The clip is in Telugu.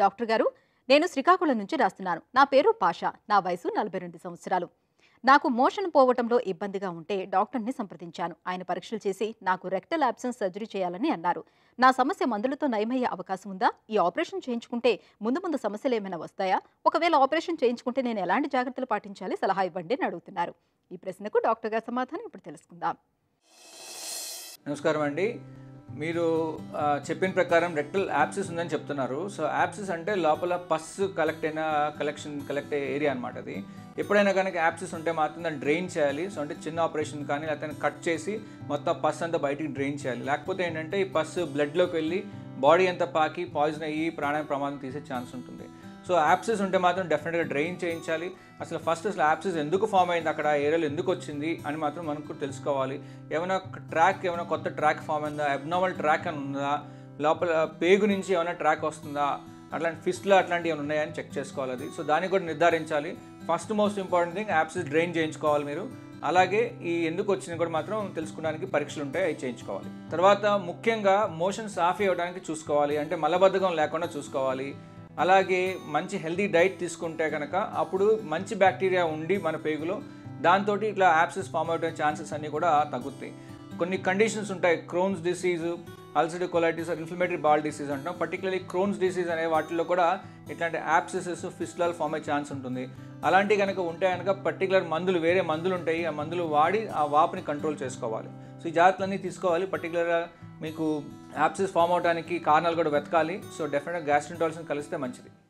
డాక్టర్ గారు నేను శ్రీకాకుళం నుంచి రాస్తున్నాను నా పేరు పాషా నా వయసు నలభై రెండు సంవత్సరాలు నాకు మోషన్ పోవటంలో ఇబ్బందిగా ఉంటే డాక్టర్ని సంప్రదించాను ఆయన పరీక్షలు చేసి నాకు రెక్టల్ యాబ్సెన్స్ సర్జరీ చేయాలని అన్నారు నా సమస్య మందులతో నయమయ్యే అవకాశం ఉందా ఈ ఆపరేషన్ చేయించుకుంటే ముందు ముందు సమస్యలు ఏమైనా వస్తాయా ఒకవేళ ఆపరేషన్ చేయించుకుంటే నేను ఎలాంటి జాగ్రత్తలు పాటించాలి సలహా ఇవ్వండి అని అడుగుతున్నారు ఈ ప్రశ్నకు డాక్టర్ గారి సమాధానం ఇప్పుడు తెలుసుకుందాం నమస్కారం అండి మీరు ఆ, చెప్పిన ప్రకారం రెక్టల్ యాప్సిస్ ఉందని చెప్తున్నారు సో యాప్సిస్ అంటే లోపల పస్ కలెక్ట్ అయిన కలెక్షన్ కలెక్ట్ అయ్యే ఏరియా అనమాట అది ఎప్పుడైనా కనుక యాప్సిస్ ఉంటే మాత్రం దాన్ని డ్రైన్ చేయాలి సో అంటే చిన్న ఆపరేషన్ కానీ లేకపోతే కట్ చేసి మొత్తం పస్ అంతా బయటికి డ్రైన్ చేయాలి లేకపోతే ఏంటంటే ఈ పస్ బ్లడ్లోకి వెళ్ళి బాడీ అంతా పాకి పాయిజన్ అయ్యి ప్రాణ ప్రమాదం తీసే ఛాన్స్ ఉంటుంది సో యాప్సిస్ ఉంటే మాత్రం డెఫినెట్గా డ్రైన్ చేయించాలి అసలు ఫస్ట్ అసలు యాప్సిస్ ఎందుకు ఫామ్ అయింది అక్కడ ఏరియాలో ఎందుకు వచ్చింది అని మాత్రం మనకు తెలుసుకోవాలి ఏమైనా ట్రాక్ ఏమైనా కొత్త ట్రాక్ ఫామ్ అయిందా అబ్నార్మల్ ట్రాక్ అని ఉందా లోపల పేగు నుంచి ఏమైనా ట్రాక్ వస్తుందా అట్లాంటి ఫిస్ట్లో అట్లాంటివి ఏమైనా ఉన్నాయని చెక్ చేసుకోవాలి అది సో దాన్ని కూడా నిర్ధారించాలి first most important thing abscess drain చేయించుకోవాలి మీరు అలాగే ఈ ఎందుకు వచ్చింది కూడా మాత్రం తెలుసుకోవడానికి పరీక్షలు ఉంటాయి అవి చేయించుకోవాలి తర్వాత ముఖ్యంగా మోషన్ సాఫీ అవ్వడానికి చూసుకోవాలి అంటే మలబద్ధకం లేకుండా చూసుకోవాలి అలాగే మంచి హెల్తీ డైట్ తీసుకుంటే కనుక అప్పుడు మంచి బ్యాక్టీరియా ఉండి మన పేగులో దాంతో ఇట్లా యాప్సెస్ ఫామ్ అవడం ఛాన్సెస్ అన్నీ కూడా తగ్గుతాయి కొన్ని కండిషన్స్ ఉంటాయి Crohn's disease ulcerative colitis inflammatory bowel disease అంటాం పర్టికులర్లీ క్రోన్స్ డిసీజ్ అనే వాటిల్లో కూడా ఇట్లాంటి యాప్సెసెస్ ఫిస్టులాలు ఫామ్ అయ్యే ఛాన్స్ ఉంటుంది అలాంటి కనుక ఉంటే కనుక పర్టికులర్ మందులు వేరే మందులు ఉంటాయి ఆ మందులు వాడి ఆ వాపుని కంట్రోల్ చేసుకోవాలి సో ఈ జాగ్రత్తలన్నీ తీసుకోవాలి పర్టికులర్గా మీకు యాప్సెస్ ఫామ్ అవడానికి కారణాలు కూడా వెతకాలి సో డెఫినెట్గా గ్యాస్ట్రింటాలజీని కలిస్తే మంచిది